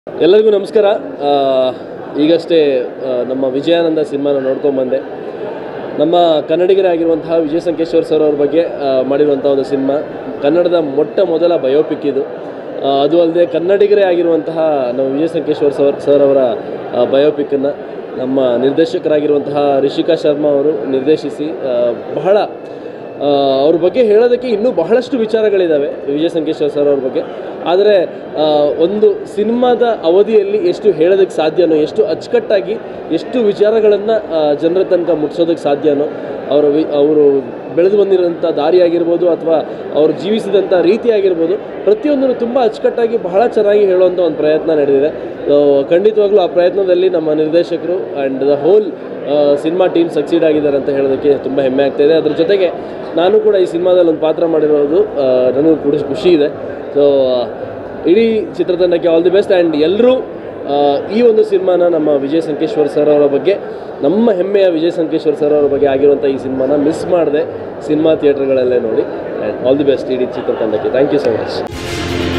ಎಲ್ಲರಿಗೂ ನಮಸ್ಕಾರ ಆ, ಈಗಷ್ಟೇ ಆ, ನಮ್ಮ ವಿಜಯಾನಂದ ಸಿನಿಮಾನ ನೋಡ್ಕೊಂಬಂದೆ ನಮ್ಮ ಕನ್ನಡಿಗರಾಗಿರುವಂತಹ ವಿಜಯ ಸಂಕೇಶ್ವರ್ ಸರ್ ಅವ್ರ ಬಗ್ಗೆ ಆ, ಮಾಡಿರುವಂಥ ಒಂದು ಸಿನಿಮಾ ಕನ್ನಡದ ಮೊಟ್ಟ ಮೊದಲ ಬಯೋಪಿಕ್ ಇದು ಆ, ಅದು ಅಲ್ಲದೆ ಕನ್ನಡಿಗರೇ ಆಗಿರುವಂತಹ ನಮ್ಮ ವಿಜಯ ಸಂಕೇಶ್ವರ್ ಸರ್ ಸರ್ ಅವರ ಬಯೋಪಿಕ್ಕನ್ನು ನಮ್ಮ ನಿರ್ದೇಶಕರಾಗಿರುವಂತಹ ರಿಷಿಕಾ ಶರ್ಮಾ ಅವರು ನಿರ್ದೇಶಿಸಿ ಆ, ಬಹಳ ಆ, ಅವ್ರ ಬಗ್ಗೆ ಹೇಳೋದಕ್ಕೆ ಇನ್ನೂ ಬಹಳಷ್ಟು ವಿಚಾರಗಳಿದ್ದಾವೆ ವಿಜಯ ಸಂಕೇಶ್ವರ್ ಸರ್ ಅವ್ರ ಬಗ್ಗೆ ಆದರೆ ಆ, ಒಂದು ಸಿನಿಮಾದ ಅವಧಿಯಲ್ಲಿ ಎಷ್ಟು ಹೇಳೋದಕ್ಕೆ ಸಾಧ್ಯನೋ ಎಷ್ಟು ಅಚ್ಚುಕಟ್ಟಾಗಿ ಎಷ್ಟು ವಿಚಾರಗಳನ್ನು ಜನರ ತನಕ ಮುಟ್ಸೋದಕ್ಕೆ ಸಾಧ್ಯನೋ ಅವರ ವಿ ಅವರು ಬೆಳೆದು ಬಂದಿರೋಂಥ ದಾರಿ ಆಗಿರ್ಬೋದು ಅಥವಾ ಅವರು ಜೀವಿಸಿದಂಥ ರೀತಿ ಆಗಿರ್ಬೋದು ಪ್ರತಿಯೊಂದನ್ನು ತುಂಬ ಅಚ್ಚುಕಟ್ಟಾಗಿ ಬಹಳ ಚೆನ್ನಾಗಿ ಹೇಳುವಂಥ ಒಂದು ಪ್ರಯತ್ನ ನಡೆದಿದೆ ಸೊ ಖಂಡಿತವಾಗ್ಲೂ ಆ ಪ್ರಯತ್ನದಲ್ಲಿ ನಮ್ಮ ನಿರ್ದೇಶಕರು and the whole cinema team succeed ಆಗಿದ್ದಾರೆ ಅಂತ ಹೇಳೋದಕ್ಕೆ ತುಂಬ ಹೆಮ್ಮೆ ಆಗ್ತಾ ಇದೆ ಅದ್ರ ಜೊತೆಗೆ ನಾನು ಕೂಡ ಈ ಸಿನಿಮಾದಲ್ಲಿ ಒಂದು ಪಾತ್ರ ಮಾಡಿರೋದು ಆ, ನನಗೂ ಕೂಡ ಖುಷಿ ಇದೆ ಸೊ ಇಡೀ ಚಿತ್ರತಂಡಕ್ಕೆ ಆಲ್ ದಿ ಬೆಸ್ಟ್ ಆ್ಯಂಡ್ ಎಲ್ಲರೂ ಈ ಒಂದು ಸಿನಿಮಾನ ನಮ್ಮ ವಿಜಯ್ ಸಂಕೇಶ್ವರ್ ಸರ್ ಅವರ ಬಗ್ಗೆ ನಮ್ಮ ಹೆಮ್ಮೆಯ ವಿಜಯ್ ಸಂಕೇಶ್ವರ್ ಸರ್ ಅವರ ಬಗ್ಗೆ ಆಗಿರುವಂಥ ಈ ಸಿನಿಮಾನ ಮಿಸ್ ಮಾಡದೆ ಸಿನಿಮಾ ಥಿಯೇಟ್ರ್ಗಳಲ್ಲೇ ನೋಡಿ ಆ್ಯಂಡ್ ಆಲ್ ದಿ ಬೆಸ್ಟ್ ಇಡೀ ಚಿತ್ರತಂಡಕ್ಕೆ ಥ್ಯಾಂಕ್ ಯು ಸೊ ಮಚ್